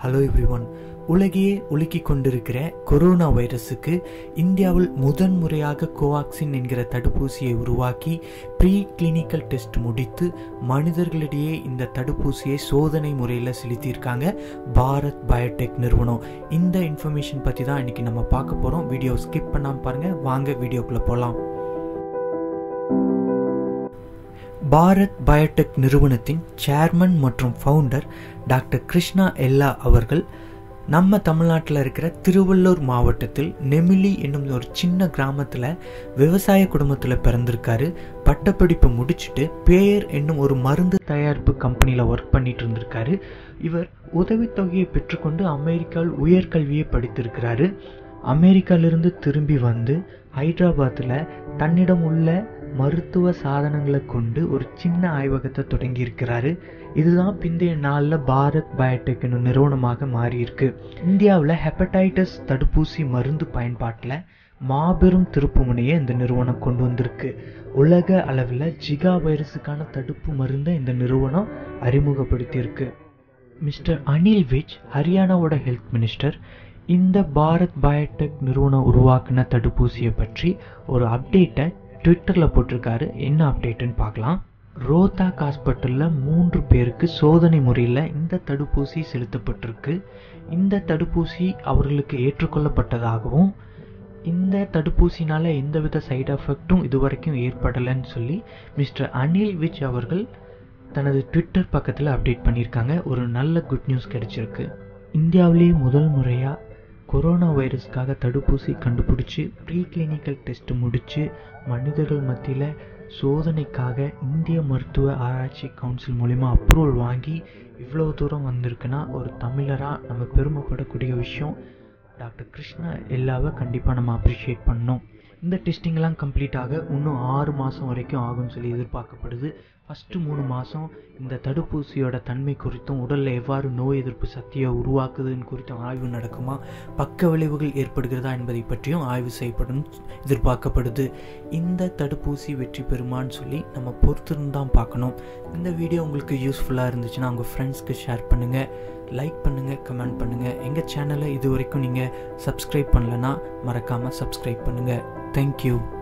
hello everyone உலகையே உலுக்கிக் கொண்டிருக்கிற corona வைரஸுக்கு இந்தியாவில் முதன் முறையாக கோவாக்சின் என்கிற தடுப்பூசியை உருவாக்கி ப்ரீ கிளினிக்கல் டெஸ்ட் முடித்து மனிதர்களிடையே இந்த தடுப்பூசியை சோதனை முறையில் செலுத்தியிருக்காங்க பாரத் பயோடெக் நிறுவனம் இந்த இன்ஃபர்மேஷன் பற்றி தான் இன்றைக்கி நம்ம பார்க்க போகிறோம் வீடியோ ஸ்கிப் பண்ணாமல் பாருங்கள் வாங்க வீடியோக்குள்ளே போகலாம் பாரத் பயோடெக் நிறுவனத்தின் சேர்மன் மற்றும் ஃபவுண்டர் டாக்டர் கிருஷ்ணா எல்லா அவர்கள் நம்ம தமிழ்நாட்டில் இருக்கிற திருவள்ளூர் மாவட்டத்தில் நெமிலி என்னும் ஒரு சின்ன கிராமத்தில் விவசாய குடும்பத்தில் பிறந்திருக்காரு பட்டப்படிப்பை முடிச்சுட்டு பேயர் என்னும் ஒரு மருந்து தயாரிப்பு கம்பெனியில் ஒர்க் பண்ணிட்டு இருந்திருக்காரு இவர் உதவித்தொகையை பெற்றுக்கொண்டு அமெரிக்காவில் உயர்கல்வியை படித்திருக்கிறாரு அமெரிக்காவிலிருந்து திரும்பி வந்து ஹைதராபாத்தில் தன்னிடம் உள்ள மருத்துவ சாதனங்களை கொண்டு ஒரு சின்ன ஆய்வகத்தை தொடங்கியிருக்கிறாரு இதுதான் பிந்தைய நாளில் பாரத் பயோடெக் என்னும் நிறுவனமாக மாறியிருக்கு இந்தியாவில் ஹெப்படைட்டிஸ் தடுப்பூசி மருந்து பயன்பாட்டில் மாபெரும் திருப்புமுனையை இந்த நிறுவனம் கொண்டு வந்திருக்கு உலக அளவில் ஜிகா வைரஸுக்கான தடுப்பு மருந்தை இந்த நிறுவனம் அறிமுகப்படுத்தியிருக்கு மிஸ்டர் அனில் விஜ் ஹரியானாவோட ஹெல்த் மினிஸ்டர் இந்த பாரத் பயோடெக் நிறுவனம் உருவாக்கின தடுப்பூசியை பற்றி ஒரு அப்டேட்டை ட்விட்டரில் போட்டிருக்காரு என்ன அப்டேட்டுன்னு பார்க்கலாம் ரோத்தாக் ஹாஸ்பிட்டலில் மூன்று பேருக்கு சோதனை முறையில் இந்த தடுப்பூசி செலுத்தப்பட்டிருக்கு இந்த தடுப்பூசி அவர்களுக்கு ஏற்றுக்கொள்ளப்பட்டதாகவும் இந்த தடுப்பூசினால் எந்தவித சைடு எஃபெக்டும் இதுவரைக்கும் ஏற்படலைன்னு சொல்லி மிஸ்டர் அனில் விஜ் அவர்கள் தனது ட்விட்டர் பக்கத்தில் அப்டேட் பண்ணியிருக்காங்க ஒரு நல்ல குட் நியூஸ் கிடைச்சிருக்கு இந்தியாவிலேயே முதல் முறையாக கொரோனா வைரஸ்க்காக தடுப்பூசி கண்டுபிடிச்சி ப்ரீ கிளினிக்கல் டெஸ்ட் முடித்து மனிதர்கள் மத்தியில் சோதனைக்காக இந்திய மருத்துவ ஆராய்ச்சி கவுன்சில் மூலிமா அப்ரூவல் வாங்கி இவ்வளோ தூரம் வந்திருக்குன்னா ஒரு தமிழராக நம்ம பெருமைப்படக்கூடிய விஷயம் டாக்டர் கிருஷ்ணா எல்லாவை கண்டிப்பாக நம்ம அப்ரிஷியேட் பண்ணோம் இந்த டெஸ்டிங்லாம் கம்ப்ளீட் ஆக இன்னும் ஆறு மாதம் வரைக்கும் ஆகும்னு சொல்லி எதிர்பார்க்கப்படுது ஃபஸ்ட்டு மூணு மாதம் இந்த தடுப்பூசியோட தன்மை குறித்தும் உடலில் எவ்வாறு நோய் எதிர்ப்பு சக்தியை உருவாக்குதுன்னு குறித்தும் ஆய்வு நடக்குமா பக்க விளைவுகள் ஏற்படுகிறதா என்பதை பற்றியும் ஆய்வு செய்யப்படும் எதிர்பார்க்கப்படுது இந்த தடுப்பூசி வெற்றி பெறுமான்னு சொல்லி நம்ம பொறுத்திருந்து தான் பார்க்கணும் இந்த வீடியோ உங்களுக்கு யூஸ்ஃபுல்லாக இருந்துச்சுன்னா உங்கள் ஃப்ரெண்ட்ஸ்க்கு ஷேர் பண்ணுங்கள் லைக் பண்ணுங்கள் கமெண்ட் பண்ணுங்கள் எங்கள் சேனலை இது வரைக்கும் நீங்கள் சப்ஸ்கிரைப் பண்ணலன்னா மறக்காமல் சப்ஸ்கிரைப் பண்ணுங்கள் தேங்க்யூ